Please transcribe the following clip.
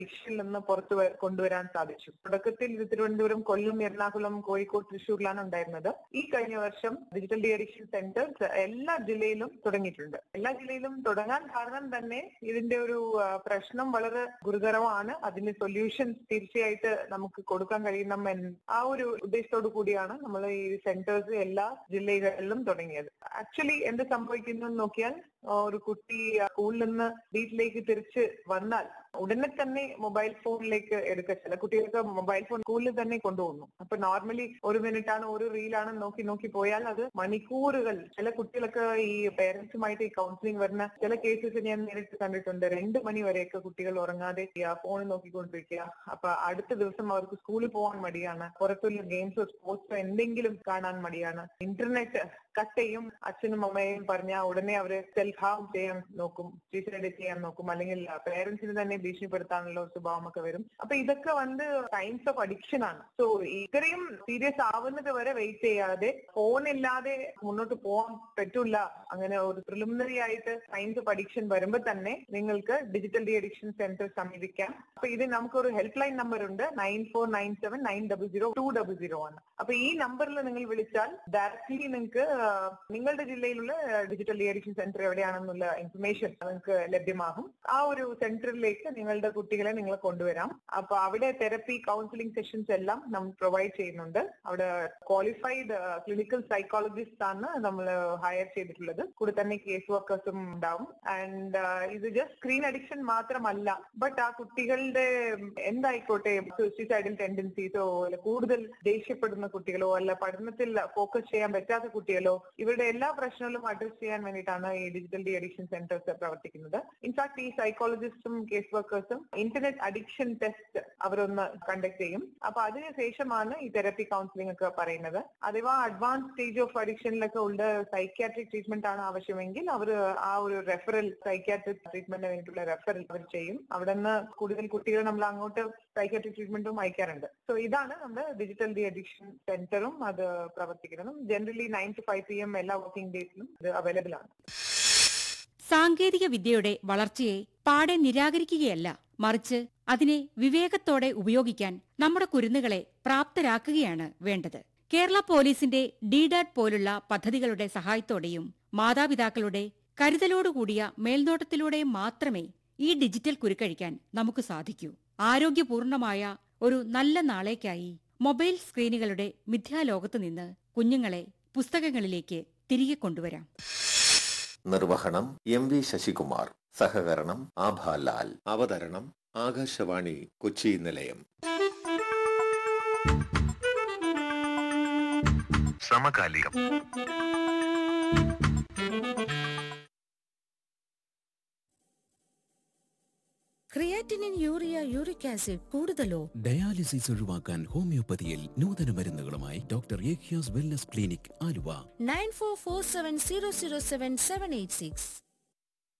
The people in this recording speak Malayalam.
ഡിജിറ്റൽ നിന്ന് പുറത്തു വ- കൊണ്ടുവരാൻ സാധിച്ചു തുടക്കത്തിൽ ഇത് തിരുവനന്തപുരം കൊല്ലം എറണാകുളം കോഴിക്കോട് തൃശ്ശൂരിലാണ് ഉണ്ടായിരുന്നത് ഈ കഴിഞ്ഞ വർഷം ഡിജിറ്റൽ ഡി അഡിക്ഷൻ സെന്റേഴ്സ് എല്ലാ ജില്ലയിലും തുടങ്ങിയിട്ടുണ്ട് എല്ലാ ജില്ലയിലും തുടങ്ങാൻ കാരണം തന്നെ ഇതിന്റെ ഒരു ആ, പ്രശ്നം വളരെ ഗുരുതരമാണ് അതിന് സൊല്യൂഷൻ തീർച്ചയായിട്ട് നമുക്ക് കൊടുക്കാൻ കഴിയണം എന്ന് ആ ഒരു ഉദ്ദേശത്തോടു കൂടിയാണ് നമ്മൾ ഈ സെന്റേഴ്സ് എല്ലാ ജില്ലകളിലും തുടങ്ങിയത് ആക്ച്വലി എന്ത് സംഭവിക്കുന്നു എന്ന് നോക്കിയാൽ ആ, ഒരു കുട്ടി ആ, സ്കൂളിൽ നിന്ന് വീട്ടിലേക്ക് തിരിച്ച് വന്നാൽ ഉടനെ തന്നെ മൊബൈൽ ഫോണിലേക്ക് എടുക്കുക ചില കുട്ടികൾക്ക് മൊബൈൽ ഫോൺ സ്കൂളിൽ തന്നെ കൊണ്ടുപോകുന്നു അപ്പൊ നോർമലി ഒരു മിനിറ്റ് ആണ് ഒരു റീലാണ് നോക്കി നോക്കി പോയാൽ അത് മണിക്കൂറുകൾ ചില കുട്ടികളൊക്കെ ഈ പേരൻസുമായിട്ട് ഈ കൗൺസിലിംഗ് വരുന്ന ചില കേസസ് ഞാൻ നേരിട്ട് കണ്ടിട്ടുണ്ട് രണ്ട് മണി വരെയൊക്കെ കുട്ടികൾ ഉറങ്ങാതെ ഫോൺ നോക്കിക്കൊണ്ടിരിക്കുക അപ്പൊ അടുത്ത ദിവസം അവർക്ക് സ്കൂളിൽ പോകാൻ മടിയാണ് പുറത്തുള്ള ഗെയിംസോ സ്പോർട്സോ എന്തെങ്കിലും കാണാൻ മടിയാണ് ഇന്റർനെറ്റ് കട്ട് ചെയ്യും അച്ഛനും അമ്മയും പറഞ്ഞ ഉടനെ അവര് സെൽഫ് ഹാം ചെയ്യാൻ നോക്കും സൂയിസൈഡ് ചെയ്യാൻ നോക്കും അല്ലെങ്കിൽ പേരൻസിന് തന്നെ ഭീഷണിപ്പെടുത്താനുള്ള സ്വഭാവമൊക്കെ വരും അപ്പൊ ഇതൊക്കെ വന്ന് സയൻസ് ഓഫ് അഡിക്ഷൻ ആണ് സോ ഇത്രയും സീരിയസ് ആവുന്നത് വരെ വെയിറ്റ് ചെയ്യാതെ ഫോൺ ഇല്ലാതെ മുന്നോട്ട് പോകാൻ പറ്റില്ല അങ്ങനെ ഒരു പ്രിലിമിനറി ആയിട്ട് സയൻസ് ഓഫ് അഡിക്ഷൻ വരുമ്പോൾ തന്നെ നിങ്ങൾക്ക് ഡിജിറ്റൽ ഡി അഡിക്ഷൻ സെന്റർ സമീപിക്കാം അപ്പൊ ഇത് നമുക്കൊരു ഹെൽപ്പ് ലൈൻ നമ്പർ ഉണ്ട് nine four nine seven nine double zero two double zero ആണ് അപ്പൊ ഈ നമ്പറിൽ നിങ്ങൾ വിളിച്ചാൽ ഡയറക്ട്ലി നിങ്ങൾക്ക് നിങ്ങളുടെ ജില്ലയിലുള്ള ഡിജിറ്റൽ ഡി അഡിക്ഷൻ സെന്റർ എവിടെയാണെന്നുള്ള ഇൻഫർമേഷൻ നിങ്ങൾക്ക് ലഭ്യമാകും ആ ഒരു സെന്ററിലേക്ക് നിങ്ങളുടെ കുട്ടികളെ നിങ്ങൾ കൊണ്ടുവരാം അപ്പൊ അവിടെ തെറപ്പി കൗൺസിലിംഗ് സെഷൻസ് എല്ലാം നമ്മൾ പ്രൊവൈഡ് ചെയ്യുന്നുണ്ട് അവിടെ ക്വാളിഫൈഡ് ക്ലിനിക്കൽ സൈക്കോളജിസ്റ്റ് ആണ് നമ്മൾ ഹയർ ചെയ്തിട്ടുള്ളത് കൂടെ തന്നെ കേസ് വർക്കേഴ്സും ഉണ്ടാവും ആൻഡ് ഇത് ജസ്റ്റ് സ്ക്രീൻ അഡിക്ഷൻ മാത്രമല്ല ബട്ട് ആ കുട്ടികളുടെ എന്തായിക്കോട്ടെ സൂയിസൈഡൽ ടെൻഡൻസീസോ അല്ല കൂടുതൽ ദേഷ്യപ്പെടുന്ന കുട്ടികളോ അല്ല പഠനത്തിൽ ഫോക്കസ് ചെയ്യാൻ പറ്റാത്ത കുട്ടികളോ ഇവരുടെ എല്ലാ പ്രശ്നങ്ങളും അഡ്രസ് ചെയ്യാൻ വേണ്ടിയിട്ടാണ് ഈ ഡിജിറ്റൽ ഡി അഡിക്ഷൻ സെന്റേഴ്സ് പ്രവർത്തിക്കുന്നത് ഇൻഫാക്ട് ഈ സൈക്കോളജിസ്റ്റും കേസ് വർക്കേഴ്സും ഇന്റർനെറ്റ് അഡിക്ഷൻ ടെസ്റ്റ് അവരൊന്ന് കണ്ടക്ട് ചെയ്യും അപ്പൊ അതിനുശേഷമാണ് ഈ തെറപ്പി കൗൺസിലിംഗ് ഒക്കെ പറയുന്നത് അഥവാ അഡ്വാൻസ് സ്റ്റേജ് ഓഫ് അഡിക്ഷനിലൊക്കെ ഉള്ള സൈക്യാട്രിക് ട്രീറ്റ്മെന്റ് ആണ് ആവശ്യമെങ്കിൽ അവർ ആ ഒരു റെഫറൽ സൈക്യാട്രിക് ട്രീറ്റ്മെന്റിന് വേണ്ടിയിട്ടുള്ള റെഫറൽ അവർ ചെയ്യും അവിടെ നിന്ന് കൂടുതൽ കുട്ടികൾ നമ്മൾ അങ്ങോട്ട് സൈക്യാട്രിക് ട്രീറ്റ്മെന്റും അയക്കാറുണ്ട് സോ ഇതാണ് നമ്മുടെ ഡിജിറ്റൽ ഡി അഡിക്ഷൻ സെന്ററും അത് പ്രവർത്തിക്കുന്നതും generally nine to five p m എല്ലാ വർക്കിംഗ് ഡേയ്സിലും ഇത് അവൈലബിൾ ആണ് സാങ്കേതിക വിദ്യയുടെ വളർച്ചയെ പാടെ നിരാകരിക്കുകയല്ല മറിച്ച് അതിനെ വിവേകത്തോടെ ഉപയോഗിക്കാൻ നമ്മുടെ കുരുന്നുകളെ പ്രാപ്തരാക്കുകയാണ് വേണ്ടത് കേരള പോലീസിന്റെ ഡിഡാറ്റ് പോലുള്ള പദ്ധതികളുടെ സഹായത്തോടെയും മാതാപിതാക്കളുടെ കരുതലോടുകൂടിയ മേൽനോട്ടത്തിലൂടെയും മാത്രമേ ഈ ഡിജിറ്റൽ കുരുക്കഴിക്കാൻ നമുക്ക് സാധിക്കൂ ആരോഗ്യപൂർണമായ ഒരു നല്ല നാളേക്കായി മൊബൈൽ സ്ക്രീനുകളുടെ മിഥ്യാലോകത്തു നിന്ന് കുഞ്ഞുങ്ങളെ പുസ്തകങ്ങളിലേക്ക് തിരികെ കൊണ്ടുവരാം നിർവഹണം എം വി ശശികുമാർ സഹകരണം ആഭാലാൽ അവതരണം ആകാശവാണി കൊച്ചി നിലയം സമകാലികം ക്രിയാറ്റിനിൻ യൂറിയ യൂറിക് ആസിഡ് കൂടുതലോ ഡയാലിസിസ് ഒഴിവാക്കാൻ ഹോമിയോപ്പതിയിൽ നൂതന മരുന്നുകളുമായി ഡോക്ടർ ഏഖ്യാസ് wellness clinic Aluva nine four four seven zero zero seven seven eight six